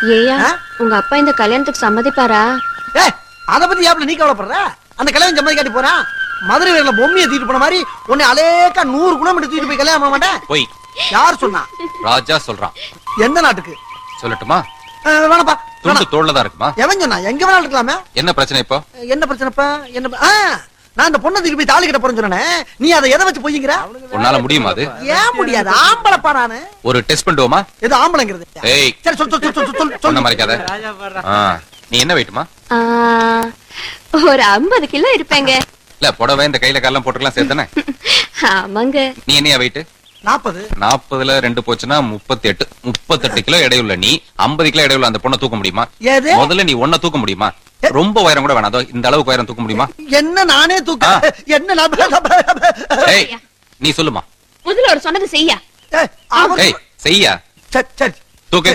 ஏயா ஆ? உங்க அப்பா இந்த கல்யாணத்துக்கு சம்மதிப்பாரா ஏ அத பத்தி ஏப்ல நீ கவலைப்படுற அந்த கல்யாணம் சம்மதி காட்டி போறான் மதுரை வீரர்ல பொம்மையை தூக்கிட்டு போன மாதிரி உன்னை அலேக்கா நூறு கிலோமீட்டர் தூக்கிட்டு போய் கல்யாணம் பண்ண மாட்டேன் போய் யார் சொன்னா ராஜா சொல்றான் எந்த நாட்டுக்கு சொல்லட்டுமா அஹ், வேணாப்பா துண்டு வேணாம். தோல்ல தான் இருக்குமா எவன் சொன்னா எங்க வேணாலும் இருக்கலாமே என்ன பிரச்சனை இப்போ என்ன பிரச்சனைப்பா என்ன ஆ, நான் இந்த பொண்ணை தூக்கி போய் தாலி கட்ட போறேன்னு சொன்னேன் நீ அதை எதை வச்சு பொய்ங்கிற உன்னால முடியுமா அது ஏன் முடியாது ஆம்பளைப்பா நானு ஒரு டெஸ்ட் பண்ணுவோமா எது ஆம்பளைங்கிறது ஏய் சரி சொல் சொல் சொல் சொல் சொல் சொன்ன சொல் மறைக்காத ஆ, நீ என்ன வெயிட்டுமா ஆ, ஒரு ஐம்பது கிலோ இருப்பேங்க இல்ல புடவை இந்த கையில காலம் போட்டுக்கலாம் சேர்த்தானே ஆமாங்க நீ என்னையா வெயிட் நாற்பது நாற்பதுல ரெண்டு போச்சுன்னா முப்பத்தி எட்டு முப்பத்தெட்டு கிலோ எடையுள்ள நீ ஐம்பது கிலோ எடையுள்ள அந்த பொண்ணை தூக்க முடியுமா எது முதல்ல நீ ஒன்ன தூக்க முடியுமா ரொம்ப உயரம் கூட வேணாம் அதோ இந்த அளவுக்கு உயரம் தூக்க முடியுமா என்ன நானே தூக்க ஆ. என்ன நான் ஏய் நீ சொல்லுமா முதல்ல ஒரு சொன்னது செய்யா ஏய், அவரு- ஏய் செய்யா சரி, சரி. தூக்கு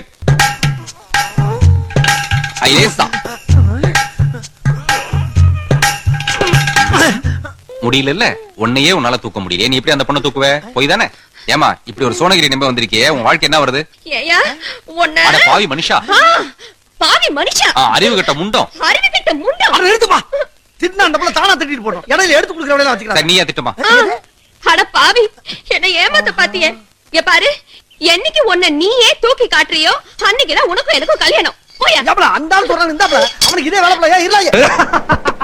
ஐயேசா முடியல உன்னையே உன்னால தூக்க முடியல நீ எப்படி அந்த பொண்ணை தூக்குவ போய் தானே ஏமா இப்படி ஒரு சோனகிரி நம்ப வந்திருக்கியே உன் வாழ்க்கை என்ன வருது ஏயா உன்ன அட பாவி மனுஷா ஆ, பாவி மனுஷா ஆ, அறிவு கட்ட முண்டம் அறிவு கிட்ட முண்டம் அட, எடுத்துப்பா திட்டினா அந்த புள்ள தானா திட்டிட்டு போட்டோம் இடையில எடுத்து கொடுக்குற வேலையில வச்சுக்கலாம் சரி, நீயா திட்டுமா ஆ, அட பாவி என்ன ஏமாத்த பாத்தியே ஏ பாரு என்னைக்கு உன்னை நீயே தூக்கி காட்டுறியோ அன்னைக்குதான் உனக்கும் எனக்கும் கல்யாணம் போயா அந்த ஆள் சொல்றான் இந்த அவனுக்கு இதே வேலை போல ஏன் இருளாயே